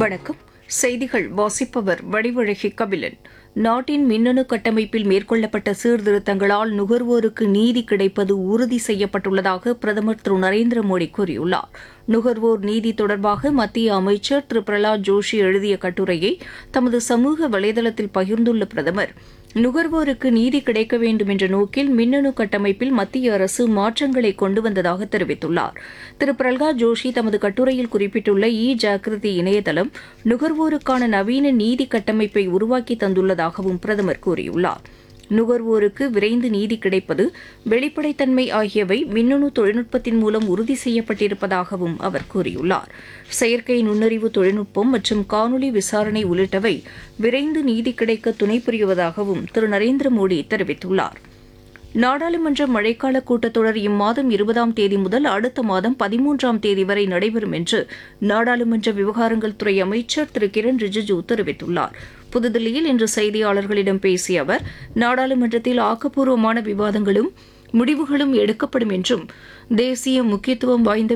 வணக்கம் செய்திகள் வாசிப்பவர் வடிவழகி கபிலன் நாட்டின் மின்னணு கட்டமைப்பில் மேற்கொள்ளப்பட்ட சீர்திருத்தங்களால் நுகர்வோருக்கு நீதி கிடைப்பது உறுதி செய்யப்பட்டுள்ளதாக பிரதமர் திரு நரேந்திர மோடி கூறியுள்ளார் நுகர்வோர் நீதி தொடர்பாக மத்திய அமைச்சர் திரு பிரகலாத் ஜோஷி எழுதிய கட்டுரையை தமது சமூக வலைதளத்தில் பகிர்ந்துள்ள பிரதமர் நுகர்வோருக்கு நீதி கிடைக்க வேண்டும் என்ற நோக்கில் மின்னணு கட்டமைப்பில் மத்திய அரசு மாற்றங்களை கொண்டு வந்ததாக தெரிவித்துள்ளார் திரு பிரகலாத் ஜோஷி தமது கட்டுரையில் குறிப்பிட்டுள்ள இ ஜாகிருதி இணையதளம் நுகர்வோருக்கான நவீன நீதி கட்டமைப்பை உருவாக்கி தந்துள்ளதாகவும் பிரதமர் கூறியுள்ளார் நுகர்வோருக்கு விரைந்து நீதி கிடைப்பது வெளிப்படைத்தன்மை ஆகியவை மின்னணு தொழில்நுட்பத்தின் மூலம் உறுதி செய்யப்பட்டிருப்பதாகவும் அவர் கூறியுள்ளார் செயற்கை நுண்ணறிவு தொழில்நுட்பம் மற்றும் காணொலி விசாரணை உள்ளிட்டவை விரைந்து நீதி கிடைக்க துணை புரிவதாகவும் திரு நரேந்திர மோடி தெரிவித்துள்ளார் நாடாளுமன்ற மழைக்கால கூட்டத்தொடர் இம்மாதம் இருபதாம் தேதி முதல் அடுத்த மாதம் பதிமூன்றாம் தேதி வரை நடைபெறும் என்று நாடாளுமன்ற விவகாரங்கள் துறை அமைச்சர் திரு கிரண் ரிஜிஜூ தெரிவித்துள்ளார் புதுதில்லியில் இன்று செய்தியாளர்களிடம் பேசிய அவர் நாடாளுமன்றத்தில் ஆக்கப்பூர்வமான விவாதங்களும் முடிவுகளும் எடுக்கப்படும் என்றும் தேசிய முக்கியத்துவம் வாய்ந்த